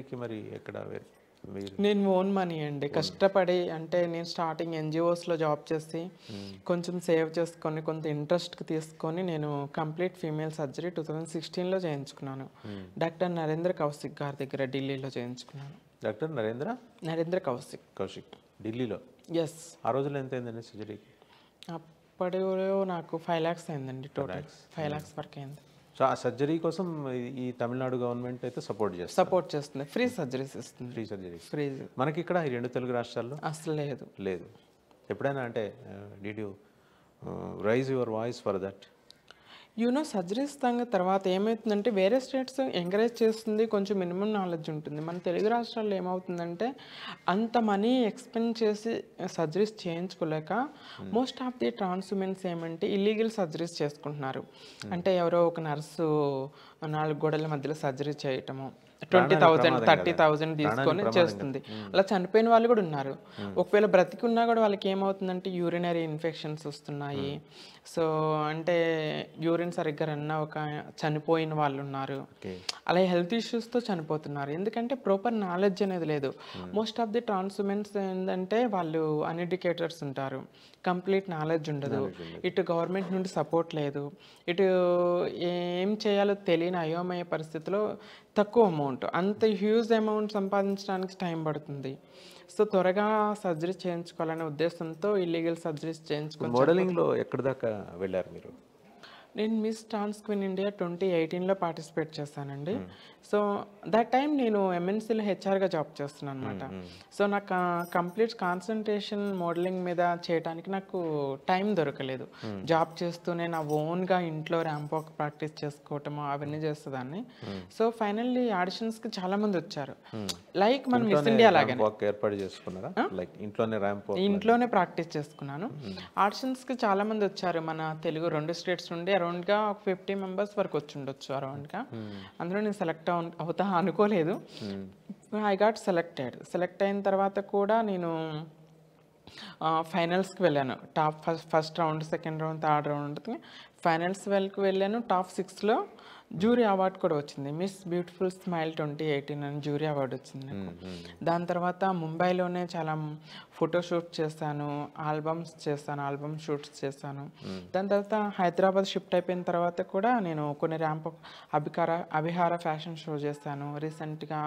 సర్జరీకి మరి ఎక్కడ వేరే- మీరు నేను ఓన్ మనీ అండి కష్టపడి అంటే నేను స్టార్టింగ్ ఎన్జిఓస్లో జాబ్ చేసి కొంచెం సేవ్ చేసుకొని కొంత ఇంట్రెస్ట్కి తీసుకొని నేను complete female surgery two thousand సిక్స్టీన్లో చేయించుకున్నాను డాక్టర్ నరేంద్ర కౌశిక్ గారి దగ్గర ఢిల్లీలో చేయించుకున్నాను డాక్టర్ నరేంద్ర నరేంద్ర కౌశిక్ కౌశిక్ ఢిల్లీలో ఎస్ ఆ రోజుల్లో ఎంత అయిందండి సర్జరీకి అప్పటిలో నాకు ఫైవ్ ల్యాక్స్ అయిందండి టోటల్ ఫైవ్ ల్యాక్స్ వరకు అయింది సో ఆ సర్జరీ కోసం ఈ- ఈ తమిళనాడు గవర్నమెంట్ అయితే సపోర్ట్ చేస్తుంది సపోర్ట్ చేస్తుంది ఫ్రీ సర్జరీస్ ఇస్తుంది ఫ్రీ సర్జరీ ఫ్రీ మనకి ఇక్కడ ఈ రెండు తెలుగు రాష్ట్రాల్లో అసలు లేదు లేదు ఎప్పుడైనా అంటే did you raise your voice for that you know surgeries తంగ తర్వాత ఏమవుతుందంటే వేరే స్టేట్స్ ఎంకరేజ్ చేస్తుంది కొంచెం మినిమం నాలెడ్జ్ ఉంటుంది మన తెలుగు రాష్ట్రాల్లో ఏమవుతుందంటే అంత మనీ ఎక్స్పెండ్ చేసి సర్జరీస్ చేయించుకోలేక most of the trans womens ఏమంటే ఇల్లీగల్ సర్జరీస్ చేసుకుంటున్నారు అంటే ఎవరో ఒక నర్సు నాలుగు గోడల మధ్యలో సర్జరీ చేయటము ట్వంటీ థౌజండ్ థర్టీ థౌజండ్ తీసుకొని చేస్తుంది అలా చనిపోయిన వాళ్ళు కూడా ఉన్నారు ఒకవేళ బ్రతికి ఉన్నా కూడా వాళ్ళకి ఏమవుతుందంటే యూరినరీ ఇన్ఫెక్షన్స్ వస్తున్నాయి సో అంటే యూరిన్ సరిగ్గా రన్ ఒక చనిపోయిన వాళ్ళు ఉన్నారు ఓకే అలా హెల్త్ ఇష్యూస్తో చనిపోతున్నారు ఎందుకంటే ప్రాపర్ నాలెడ్జ్ అనేది లేదు మోస్ట్ ఆఫ్ ది ట్రాన్స్మెన్స్ ఏంటంటే వాళ్ళు అన్ఎడ్యుకేటర్స్ ఉంటారు కంప్లీట్ నాలెడ్జ్ ఉండదు ఇటు గవర్నమెంట్ నుండి సపోర్ట్ లేదు ఇటు ఏం చేయాలో తెలియని అయోమయ పరిస్థితిలో తక్కువ అమౌంట్ అంత హ్యూజ్ అమౌంట్ సంపాదించడానికి టైం పడుతుంది సో త్వరగా సర్జరీ చేయించుకోవాలనే ఉద్దేశంతో ఇల్లీగల్ సర్జరీస్ చేయించుకో మోడలింగ్లో ఎక్కడి దాకా వెళ్ళారు మీరు నేను miss trans queen India twenty ఎయిటీన్లో పార్టిసిపేట్ చేశానండి సో దట్ టైం నేను ఎంఎన్సీలో హెచ్ఆర్గా జాబ్ చేస్తున్నాను అనమాట సో నాకు కంప్లీట్ కాన్సన్ట్రేషన్ మోడలింగ్ మీద చేయడానికి నాకు టైం దొరకలేదు జాబ్ చేస్తూనే నా ఓన్గా ఇంట్లో ర్యాంప్ వాక్ ప్రాక్టీస్ చేసుకోవటము అవన్నీ చేసేదాన్ని సో ఫైనల్లీ ఆడిషన్స్కి చాలా మంది వచ్చారు లైక్ మన మిస్ ఇండియా లాగానే వాక్ ఏర్పాటు చేసుకున్నారా లైక్ ఇంట్లోనే ర్యాంప్ ఇంట్లోనే ప్రాక్టీస్ చేసుకున్నాను ఆడిషన్స్కి చాలా మంది వచ్చారు మన తెలుగు రెండు స్టేట్స్ నుండి అరౌండ్గా ఒక ఫిఫ్టీ మెంబర్స్ వరకు వచ్చి ఉండొచ్చు అరౌండ్గా అందులో నేను సెలెక్ట్ అవుతా అనుకోలేదు ఐ గాట్ సెలెక్టెడ్ సెలెక్ట్ అయిన తర్వాత కూడా నేను ఫైనల్స్కి వెళ్ళాను top first first round second round third రౌండ్కి ఫైనల్స్ వెళ్ళకి వెళ్ళాను టాప్ సిక్స్లో జూరీ అవార్డు కూడా వచ్చింది miss beautiful smile twenty eighteen అని జూరీ అవార్డు వచ్చింది నాకు దాని తర్వాత ముంబైలోనే చాలా ఫోటో షూట్ చేశాను ఆల్బమ్స్ చేశాను ఆల్బమ్ షూట్స్ చేశాను దాని తర్వాత హైదరాబాద్ షిఫ్ట్ అయిపోయిన తర్వాత కూడా నేను కొన్ని ర్యాంప్ అభికార అభిహార ఫ్యాషన్ షో చేశాను రీసెంట్గా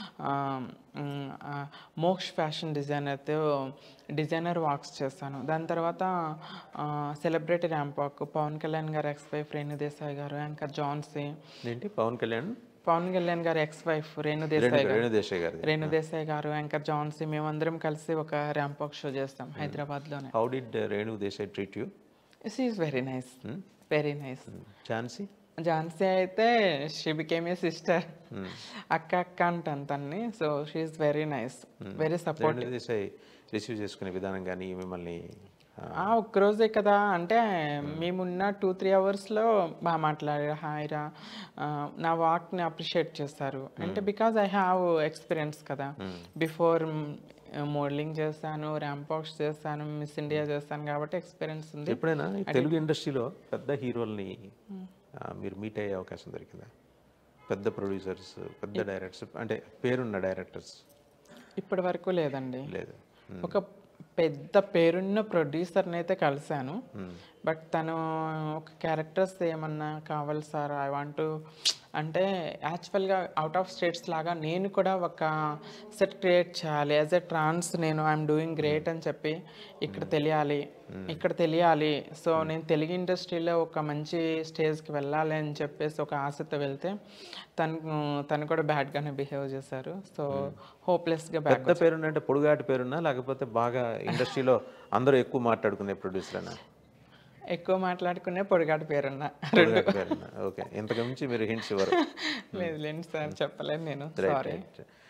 మోక్ష్ ఫ్యాషన్ డిజైనర్తో డిజైనర్ వాక్స్ చేశాను దాని తర్వాత celebrity ramp walk Pawan Kalyan గారు ఎక్స్ వైఫ్ రేణు దేశాయ్ గారు యాంకర్ జాన్సీ ఏంటి పవన్ కళ్యాణ్ పవన్ కళ్యాణ్ గారు ఎక్స్ వైఫ్ రేణు దేశాయ్ రేణు గారు రేణు దేశాయ్ గారిది రేణు దేశాయ్ గారు యాంకర్ జాన్సీ మేమందరం కలిసి ఒక ర్యాంప్ వాక్ షో చేస్తాం హైదరాబాద్లోనే how did Renu Desai treat you is is very nice very nice ఛాన్సీ ఝాన్సీ అయితే షీ బికేమ్ ఏ సిస్టర్ అక్క అక్క అంటాను తన్ని so she very nice very support Renu Desai receive చేసుకునే విధానం కానీ మిమ్మల్ని ఆ, ఆ ఒక్కరోజే కదా అంటే మేమున్న టూ త్రీ అవర్స్లో బాగా మాట్లాడారు హాయ్ రా ఆ, నా వాక్ని అప్రిషియేట్ చేస్తారు అంటే బికాజ్ ఐ హ్యావ్ ఎక్స్పీరియన్స్ కదా బిఫోర్ మోడలింగ్ చేశాను ర్యాంప్ వాక్స్ చేశాను మిస్ ఇండియా చేశాను కాబట్టి ఎక్స్పీరియన్స్ ఉంది ఎప్పుడైనా ఈ తెలుగు ఇండస్ట్రీలో పెద్ద హీరోల్ని ఆ, మీరు మీట్ అయ్యే అవకాశం దొరికిందా పెద్ద ప్రొడ్యూసర్స్ పెద్ద డైరెక్టర్స్ అంటే పేరున్న డైరెక్టర్స్ ఇప్పటి వరకు లేదండి లేదు ఒక పెద్ద పేరున్న ప్రొడ్యూసర్ని అయితే కలిశాను బట్ తను ఒక క్యారెక్టర్స్ ఏమన్నా కావాలి సార్ ఐ వాంట్ అంటే యాక్చువల్గా అవుట్ ఆఫ్ స్టేట్స్ లాగా నేను కూడా ఒక సెట్ క్రియేట్ చేయాలి యాజ్ ఎ ట్రాన్స్ నేను ఐఎమ్ డూయింగ్ గ్రేట్ అని చెప్పి ఇక్కడ తెలియాలి ఇక్కడ తెలియాలి సో నేను తెలుగు ఇండస్ట్రీలో ఒక మంచి స్టేజ్కి వెళ్ళాలి అని చెప్పేసి ఒక ఆశతో వెళ్తే తను తను కూడా బ్యాడ్గానే బిహేవ్ చేశారు సో హోప్లెస్గా బ్యాక్ పెద్ద పేరున్న అంటే పొడుగాటి పేరున్నా లేకపోతే బాగా ఇండస్ట్రీలో అందరూ ఎక్కువ మాట్లాడుకునే ప్రొడ్యూసర్ అన్న ఎక్కువ మాట్లాడుకునే పొడిగాడు పేరున్న పొడుగాటి పేరున్న ఓకే ఇంతకు మించి మీరు హింట్స్ ఇవ్వరు లేదు లేండి సార్ చెప్పలేను నేను రైట్ సారీ రైట్